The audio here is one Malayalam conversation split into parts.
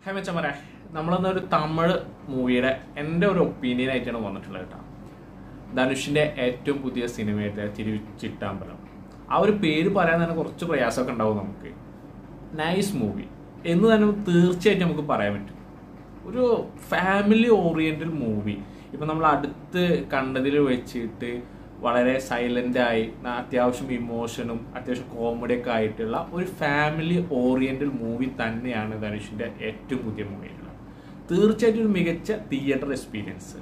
ഹായ് മച്ചമ്മരെ നമ്മളൊന്ന് ഒരു തമിഴ് മൂവിയുടെ എൻ്റെ ഒരു ഒപ്പീനിയൻ ആയിട്ടാണ് വന്നിട്ടുള്ളത് കേട്ടോ ധനുഷിന്റെ ഏറ്റവും പുതിയ സിനിമയായിട്ട് തിരുച്ചിട്ടാമ്പലം ആ ഒരു പേര് പറയാൻ തന്നെ കുറച്ച് പ്രയാസമൊക്കെ ഉണ്ടാവും നമുക്ക് നൈസ് മൂവി എന്ന് തന്നെ തീർച്ചയായിട്ടും നമുക്ക് പറയാൻ പറ്റും ഒരു ഫാമിലി ഓറിയന്റഡ് മൂവി ഇപ്പൊ നമ്മൾ അടുത്ത് കണ്ടതിൽ വെച്ചിട്ട് വളരെ സൈലന്റ് ആയി ന- അത്യാവശ്യം ഇമോഷനും അത്യാവശ്യം കോമഡി ഒക്കെ ആയിട്ടുള്ള ഒരു ഫാമിലി ഓറിയന്റഡ് മൂവി തന്നെയാണ് ധനുഷിന്റെ ഏറ്റവും പുതിയ മൂവിയിലുള്ള തീർച്ചയായിട്ടും ഒരു മികച്ച തിയേറ്റർ എക്സ്പീരിയൻസ്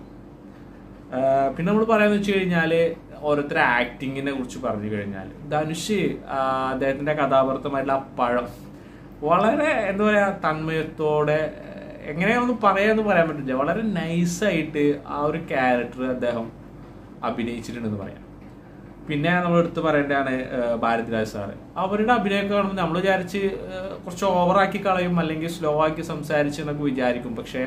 ആഹ് പിന്നെ നമ്മൾ പറയാന്ന് വെച്ച് കഴിഞ്ഞാല് ഓരോരുത്തരുടെ ആക്ടിങ്ങിനെ കുറിച്ച് പറഞ്ഞു കഴിഞ്ഞാൽ ധനുഷ് ആഹ് അദ്ദേഹത്തിന്റെ കഥാപാത്രമായിട്ടുള്ള ആ പഴം വളരെ എന്താ പറയാ തന്മയത്തോടെ ആഹ് എങ്ങനെയാണെന്ന് പറയാന്ന് പറയാൻ പറ്റില്ല വളരെ നൈസായിട്ട് ആ ഒരു ക്യാരക്ടർ അദ്ദേഹം അഭിനയിച്ചിട്ടുണ്ടെന്ന് പറയാം പിന്നെ നമ്മൾ എടുത്ത് പറയേണ്ടതാണ് ആഹ് ഭാരതിരാജ് സാറ് അവരുടെ അഭിനയമൊക്കെ കാണുമ്പോൾ നമ്മൾ വിചാരിച്ച് ആഹ് കുറച്ച് ഓവറാക്കി കളയും അല്ലെങ്കിൽ സ്ലോ ആക്കി സംസാരിച്ച് എന്നൊക്കെ വിചാരിക്കും പക്ഷെ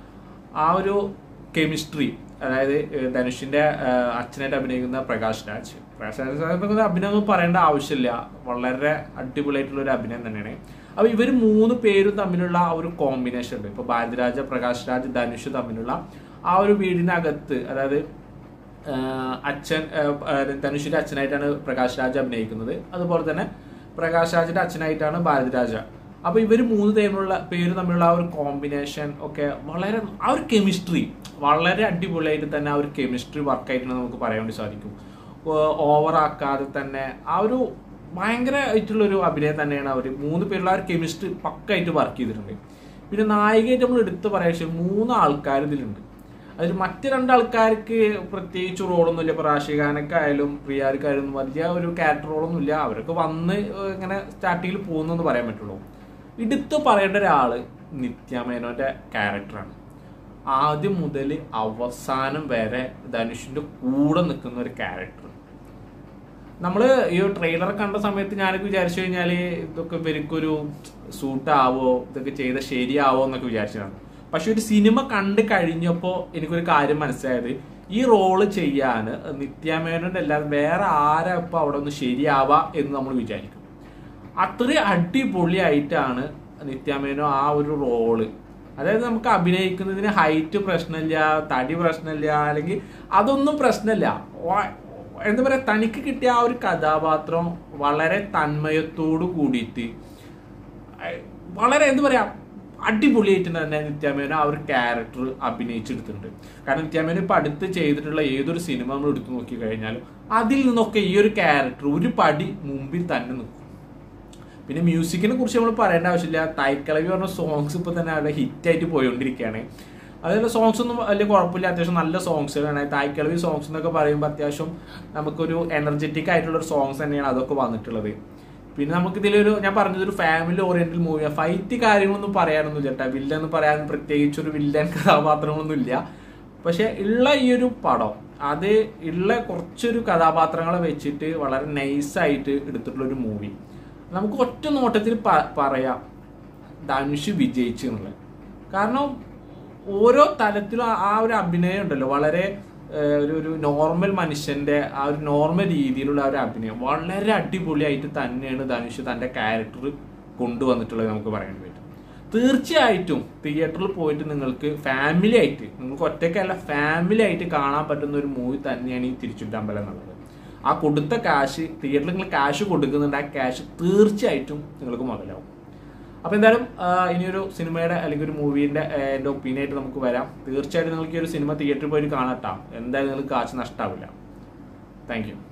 ആ ഒരു കെമിസ്ട്രി അതായത് ഏഹ് ധനുഷിന്റെ ആഹ് അച്ഛനായിട്ട് അഭിനയിക്കുന്ന പ്രകാശ് രാജ് പ്രകാശ് രാജ് സാറിനെ അഭിനയം ഒന്നും പറയേണ്ട ആവശ്യമില്ല വളരെ അടിപൊളിയായിട്ടുള്ള ഒരു അഭിനയം തന്നെയാണ് അപ്പൊ ഇവർ മൂന്ന് പേരും തമ്മിലുള്ള ആ ഒരു കോമ്പിനേഷൻ ഉണ്ട് ഇപ്പൊ ഭാരതിരാജ പ്രകാശ് രാജ് ധനുഷ് തമ്മിലുള്ള ആ ഒരു വീടിനകത്ത് അതായത് ആഹ് അച്ഛൻ ആഹ് ആഹ് ധനുഷിന്റെ അച്ഛനായിട്ടാണ് പ്രകാശ് രാജ് അഭിനയിക്കുന്നത് അതുപോലെ തന്നെ പ്രകാശ് രാജിന്റെ അച്ഛനായിട്ടാണ് ഭാരതിരാജ അപ്പൊ ഇവർ മൂന്ന് തമ്മിലുള്ള പേര് തമ്മിലുള്ള ആ ഒരു കോമ്പിനേഷൻ ഒക്കെ വളരെ ആ ഒരു കെമിസ്ട്രി വളരെ അടിപൊളിയായിട്ട് തന്നെ ആ ഒരു കെമിസ്ട്രി വർക്കായിട്ടാണ് നമുക്ക് പറയാൻ വേണ്ടി സാധിക്കും ഓവർ ആക്കാതെ തന്നെ ആ ഒരു ഭയങ്കര ആയിട്ടുള്ള ഒരു അഭിനയം തന്നെയാണ് അവർ മൂന്ന് പേരുള്ള ആ ഒരു കെമിസ്ട്രി പക്കായിട്ട് വർക്ക് ചെയ്തിട്ടുണ്ട് പിന്നെ നായികയായിട്ട് നമ്മൾ എടുത്തു പറയാൻ വെച്ചാൽ മൂന്ന് ആൾക്കാർ ഇതിലുണ്ട് അതിൽ മറ്റ് രണ്ടാൾക്കാർക്ക് പ്രത്യേകിച്ച് റോളൊന്നുമില്ല ഇപ്പൊ റാഷിഖാനൊക്കെ ആയാലും പ്രിയാർക്കായാലും വലിയ ഒരു ക്യാരക്ടർ റോളൊന്നുമില്ല അവരൊക്കെ വന്ന് ഇങ്ങനെ സ്റ്റാർട്ടിങ്ങിൽ പോകുന്നെന്ന് പറയാൻ പറ്റുള്ളൂ എടുത്തു പറയേണ്ട ഒരാള് നിത്യമേനോന്റെ ക്യാരക്ടറാണ് ആദ്യം മുതൽ അവസാനം വരെ ധനുഷിന്റെ കൂടെ നിൽക്കുന്ന ഒരു ക്യാരക്ടർ നമ്മള് ഈ ട്രെയിലർ കണ്ട സമയത്ത് ഞാനൊക്കെ വിചാരിച്ചു കഴിഞ്ഞാല് ഇതൊക്കെ ഇവർക്കൊരു സൂട്ട് ആവോ ഇതൊക്കെ ചെയ്ത ശരിയാവോ എന്നൊക്കെ വിചാരിച്ചതാണ് പക്ഷെ ഒരു സിനിമ കണ്ട് കഴിഞ്ഞപ്പോ എനിക്കൊരു കാര്യം മനസ്സിലായത് ഈ റോള് ചെയ്യാൻ നിത്യാമേനോന്റെ അല്ലാതെ വേറെ ആരാ ഇപ്പൊ അവിടെ ഒന്ന് ശരിയാവാ എന്ന് നമ്മൾ വിചാരിക്കും അത്രയും അടിപൊളിയായിട്ടാണ് നിത്യാമേനോ ആ ഒരു റോള് അതായത് നമുക്ക് അഭിനയിക്കുന്നതിന് ഹൈറ്റ് പ്രശ്നമില്ല തടി പ്രശ്നമില്ല അല്ലെങ്കിൽ അതൊന്നും പ്രശ്നമില്ല വ- എന്താ പറയാ തനിക്ക് കിട്ടിയ ആ ഒരു കഥാപാത്രം വളരെ തന്മയത്തോടു കൂടിയിട്ട് അഹ് വളരെ എന്താ പറയാ അടിപൊളിയായിട്ട് തന്നെ നിത്യാമേനോ ആ ഒരു ക്യാരക്ടർ അഭിനയിച്ചെടുത്തിട്ടുണ്ട് കാരണം നിത്യാമേനോ ഇപ്പൊ അടുത്ത് ചെയ്തിട്ടുള്ള ഏതൊരു സിനിമ നമ്മൾ എടുത്തു നോക്കി കഴിഞ്ഞാലും അതിൽ നിന്നൊക്കെ ഈ ഒരു ക്യാരക്ടർ ഒരു പടി മുമ്പിൽ തന്നെ നിൽക്കും പിന്നെ മ്യൂസിക്കിനെ കുറിച്ച് നമ്മൾ പറയേണ്ട ആവശ്യമില്ല തൈക്കളവി പറഞ്ഞ സോങ്സ് ഇപ്പൊ തന്നെ അവിടെ ഹിറ്റ് ആയിട്ട് പോയിക്കൊണ്ടിരിക്കുകയാണ് അതുപോലെ സോങ്സ് ഒന്നും വലിയ കുഴപ്പമില്ല അത്യാവശ്യം നല്ല സോങ്സുകളാണ് തായ്ക്കളവി സോങ്സ് എന്നൊക്കെ പറയുമ്പോൾ അത്യാവശ്യം നമുക്കൊരു എനർജറ്റിക് ആയിട്ടുള്ള ഒരു സോങ്സ് തന്നെയാണ് അതൊക്കെ വന്നിട്ടുള്ളത് പിന്നെ നമുക്ക് ഇതിലൊരു ഞാൻ പറഞ്ഞത് ഒരു ഫാമിലി ഓറിയന്റഡ് മൂവിയാണ് ഫൈറ്റ് കാര്യങ്ങളൊന്നും പറയാനൊന്നും ചേട്ടാ വില്ലൻ എന്ന് പറയാൻ പ്രത്യേകിച്ച് ഒരു വില്ലൻ കഥാപാത്രങ്ങളൊന്നും ഇല്ല പക്ഷെ ഉള്ള ഈ ഒരു പടം അത് ഉള്ള കുറച്ചൊരു കഥാപാത്രങ്ങളെ വെച്ചിട്ട് വളരെ നൈസായിട്ട് എടുത്തിട്ടുള്ള ഒരു മൂവി നമുക്ക് ഒറ്റ നോട്ടത്തിൽ പ- പറയാം ധനുഷ് വിജയിച്ചു എന്നുള്ളത് കാരണം ഓരോ തലത്തിലും ആ- ആ ഒരു അഭിനയം ഉണ്ടല്ലോ വളരെ ഏഹ്, ഒരു ഒരു നോർമൽ മനുഷ്യന്റെ ആ ഒരു നോർമൽ രീതിയിലുള്ള ആ ഒരു അഭിനയം വളരെ അടിപൊളിയായിട്ട് തന്നെയാണ് ധനുഷ് തന്റെ ക്യാരക്ടർ കൊണ്ടുവന്നിട്ടുള്ളത് നമുക്ക് പറയാൻ പറ്റും തീർച്ചയായിട്ടും തിയേറ്ററിൽ പോയിട്ട് നിങ്ങൾക്ക് ഫാമിലി ആയിട്ട് നിങ്ങൾക്ക് ഒറ്റയ്ക്കല്ല ഫാമിലി ആയിട്ട് കാണാൻ പറ്റുന്ന ഒരു മൂവി തന്നെയാണ് ഈ തിരിച്ചുവിട്ടമ്പലം എന്നുള്ളത് ആ കൊടുത്ത കാശ് തിയേറ്ററിൽ നിങ്ങൾ ക്യാഷ് കൊടുക്കുന്നുണ്ട് ആ ക്യാഷ് തീർച്ചയായിട്ടും നിങ്ങൾക്ക് മുതലാവും അപ്പൊ എന്തായാലും ആ, ഇനിയൊരു സിനിമയുടെ അല്ലെങ്കിൽ ഒരു മൂവീന്റെ എന്റെ ഒപ്പീനിയൻ ആയിട്ട് നമുക്ക് വരാം തീർച്ചയായിട്ടും നിങ്ങൾക്ക് ഈ ഒരു സിനിമ തിയേറ്ററിൽ പോയിട്ട് കാണാട്ടാം എന്തായാലും നിങ്ങൾക്ക് കാശ് നഷ്ടാവില്ല താങ്ക് യു